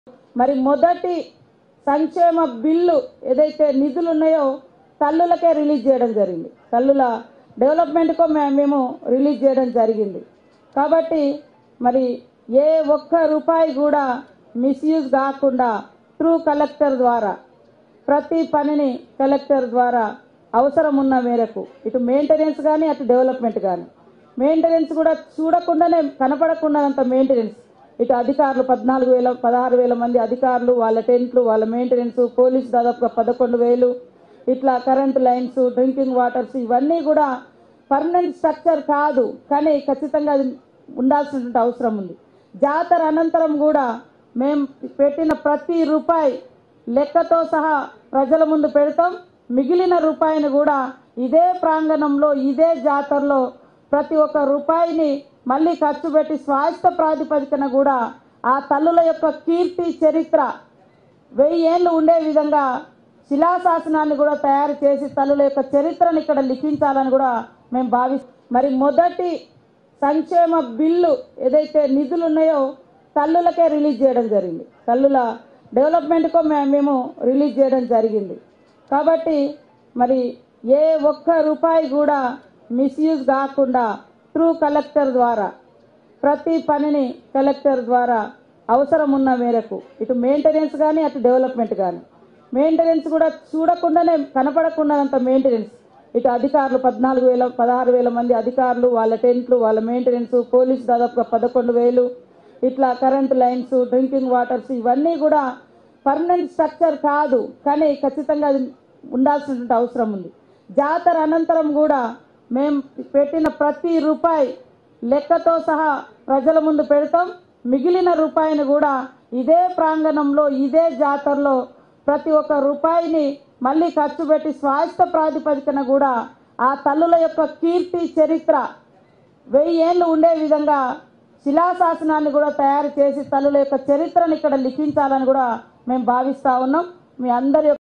మరి మొదటి సంక్షేమ బిల్లు ఏదైతే నిధులు ఉన్నాయో తల్లులకే రిలీజ్ చేయడం జరిగింది తల్లుల డెవలప్మెంట్కో మే- మేము రిలీజ్ చేయడం జరిగింది కాబట్టి మరి ఏ ఒక్క రూపాయి కూడా మిస్యూజ్ కాకుండా ట్రూ కలెక్టర్ ద్వారా ప్రతి పనిని కలెక్టర్ ద్వారా అవసరం ఉన్న మేరకు ఇటు మెయింటెనెన్స్ కానీ అటు డెవలప్మెంట్ కానీ మెయింటెనెన్స్ కూడా చూడకుండానే కనపడకుండానంత మెయింటెనెన్స్ ఇటు అధికారులు పద్నాలుగు వేల పదహారు వేల మంది అధికారులు వాళ్ళ టెంట్లు వాళ్ళ మెయింటెనెన్స్ పోలీసు దాదాపుగా పదకొండు వేలు ఇట్లా కరెంట్ లైన్స్ డ్రింకింగ్ వాటర్స్ ఇవన్నీ కూడా పర్మనెంట్ స్ట్రక్చర్ కాదు కానీ ఖచ్చితంగా అది ఉండాల్సినటువంటి అవసరం ఉంది జాతర అనంతరం కూడా మేము పెట్టిన ప్రతి రూపాయి లెక్కతో సహా ప్రజల ముందు పెడతాం మిగిలిన రూపాయిని కూడా ఇదే ప్రాంగణంలో ఇదే జాతరలో ప్రతి ఒక్క రూపాయిని మళ్ళీ ఖర్చు పెట్టి స్వాస్థ్య ప్రాతిపదికన కూడా ఆ తల్లుల యొక్క కీర్తి చరిత్ర వెయ్యి ఏళ్ళు ఉండే విధంగా శిలాశాసనాన్ని కూడా తయారు చేసి తల్లుల యొక్క చరిత్రను ఇక్కడ లిఖించాలని కూడా మేము భావి మరి మొదటి సంక్షేమ బిల్లు ఏదైతే నిధులు ఉన్నాయో తల్లులకే రిలీజ్ చేయడం జరిగింది తల్లుల డెవలప్మెంట్కో మే- మేము రిలీజ్ చేయడం జరిగింది కాబట్టి మరి ఏ ఒక్క రూపాయి కూడా మిస్యూజ్ కాకుండా ట్రూ కలెక్టర్ ద్వారా ప్రతి పనిని కలెక్టర్ ద్వారా అవసరం ఉన్న మేరకు ఇటు మెయింటెనెన్స్ కానీ అటు డెవలప్మెంట్ కానీ మెయింటెనెన్స్ కూడా చూడకుండానే కనపడకుండానంత మెయింటెనెన్స్ ఇటు అధికారులు పద్నాలుగు వేల పదహారు వేల మంది అధికారులు వాళ్ళ టెంట్లు వాళ్ళ మెయింటెనెన్స్ పోలీసు దాదాపుగా పదకొండు వేలు ఇట్లా కరెంట్ లైన్స్ డ్రింకింగ్ వాటర్స్ ఇవన్నీ కూడా పర్మనెంట్ స్ట్రక్చర్ కాదు కానీ ఖచ్చితంగా అది ఉండాల్సినటువంటి అవసరం ఉంది జాతర అనంతరం కూడా మేము పెట్టిన ప్రతి రూపాయి లెక్కతో సహా ప్రజల ముందు పెడతాం మిగిలిన రూపాయిని కూడా ఇదే ప్రాంగణంలో ఇదే జాతరలో ప్రతి ఒక్క రూపాయిని మళ్ళీ ఖర్చు పెట్టి స్వాస్థ్య ప్రాతిపదికన కూడా ఆ తల్లుల యొక్క కీర్తి చరిత్ర వెయ్యి ఏళ్ళు ఉండే విధంగా శిలాశాసనాన్ని కూడా తయారు చేసి తల్లుల యొక్క చరిత్రను ఇక్కడ లిఖించాలని కూడా మేము భావిస్తా ఉన్నాం మీ అందరి యొక్క